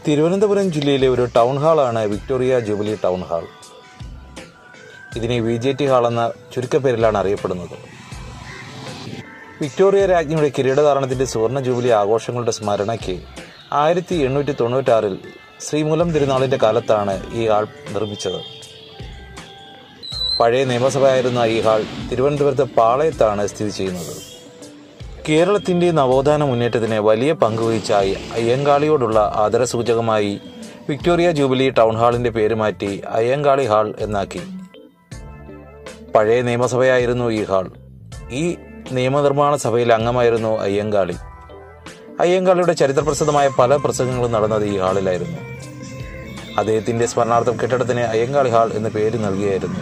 തിരുവനന്തപുരം ജില്ലയിലെ ഒരു ടൗൺ ഹാളാണ് വിക്ടോറിയ ജൂബിലി ടൗൺ ഹാൾ ഇതിനെ വി ജെ ടി ഹാൾ എന്ന ചുരുക്കപ്പേരിലാണ് അറിയപ്പെടുന്നത് വിക്ടോറിയ രാജ്ഞിയുടെ കിരീടധാരണത്തിന്റെ സുവർണ ജൂബിലി ആഘോഷങ്ങളുടെ സ്മരണയ്ക്ക് ആയിരത്തി എണ്ണൂറ്റി തൊണ്ണൂറ്റാറിൽ ശ്രീമൂലം തിരുനാളിന്റെ കാലത്താണ് ഈ ഹാൾ നിർമ്മിച്ചത് പഴയ നിയമസഭയായിരുന്ന ഈ ഹാൾ തിരുവനന്തപുരത്ത് പാളയത്താണ് സ്ഥിതി ചെയ്യുന്നത് കേരളത്തിന്റെ നവോത്ഥാന മുന്നേറ്റത്തിന് വലിയ പങ്കുവഹിച്ച അയ്യ- അയ്യങ്കാളിയോടുള്ള ആദരസൂചകമായി വിക്ടോറിയ ജൂബിലി ടൗൺ ഹാളിന്റെ പേര് മാറ്റി അയ്യങ്കാളി ഹാൾ എന്നാക്കി പഴയ നിയമസഭയായിരുന്നു ഈ ഹാൾ ഈ നിയമനിർമ്മാണ സഭയിൽ അംഗമായിരുന്നു അയ്യങ്കാളി അയ്യങ്കാളിയുടെ ചരിത്രപ്രസിദ്ധമായ പല പ്രസംഗങ്ങളും നടന്നത് ഈ ഹാളിലായിരുന്നു അദ്ദേഹത്തിന്റെ സ്മരണാർത്ഥം കെട്ടിടത്തിന് അയ്യങ്കാളി ഹാൾ എന്ന പേര് നൽകിയായിരുന്നു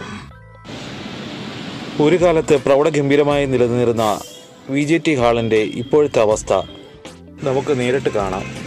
ഒരു കാലത്ത് പ്രൗഢഗംഭീരമായി നിലനിന്നിരുന്ന വി ജെ ടി ഹാളിന്റെ ഇപ്പോഴത്തെ അവസ്ഥ നമുക്ക് നേരിട്ട് കാണാം